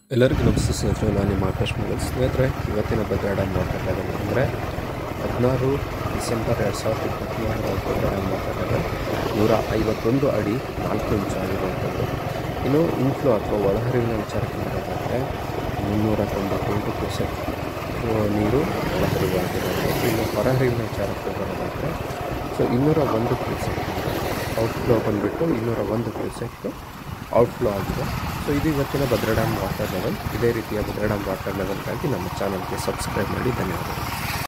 ಎಲ್ಲರಿಗೂ ನಮಸ್ತೆ ಸ್ನೇಹಿತರೆ ನಾನು ನಿಮ್ಮ ಆಕಾಶ್ ಮೊಗಲ್ ಸ್ನೇಹಿತರೆ ಇವತ್ತಿನ ಭದ್ರಾ ಡ್ಯಾಮ್ ವಾಟರ್ ಲೆವೆಲ್ ಅಂದರೆ ಹದಿನಾರು ಡಿಸೆಂಬರ್ ಎರಡು ಸಾವಿರದ ಇಪ್ಪತ್ತ್ಮೂರರ ಭದ್ರಾ ಡ್ಯಾಮ್ ವಾಟರ್ ಲೆವೆಲ್ ನೂರ ಐವತ್ತೊಂದು ಅಡಿ ನಾಲ್ಕು ಇಂಚು ಆಗಿರುವಂಥದ್ದು ಇನ್ನು ಇನ್ಫ್ಲೋ ಅಥವಾ ಒಳಹರಿವಿನ ವಿಚಾರಕ್ಕೆ ಬರೋದಾದರೆ ಮುನ್ನೂರ ತೊಂಬತ್ತೆಂಟು ಕ್ಯೂಸೆಕ್ ನೀರು ಒಳಹರಿವಾಗಿರುವಂಥದ್ದು ಇನ್ನು ಹೊರಹರಿವಿನ ವಿಚಾರಕ್ಕೆ ಬರೋದಾದರೆ ಸೊ ಇನ್ನೂರ ಒಂದು ಕ್ಯೂಸೆಕ್ ಔಟ್ಫ್ಲೋ ಬಂದುಬಿಟ್ಟು ಇನ್ನೂರ ಒಂದು ಕ್ಯೂಸೆಕ್ ಔಟ್ಫ್ಲೋ ಆಗಿದೆ ಸೊ ಇದು ಇವತ್ತಿನ ಭದ್ರಾ ಡ್ಯಾಮ್ ವಾಟರ್ ಲೆವೆಲ್ ಇದೇ ರೀತಿಯ ಭದ್ರಾ ಡ್ಯಾಮ್ ವಾಟರ್ ಲೆವೆಲ್ಗಾಗಿ ನಮ್ಮ ಚಾನಲ್ಗೆ ಸಬ್ಸ್ಕ್ರೈಬ್ ಮಾಡಿ ಧನ್ಯವಾದಗಳು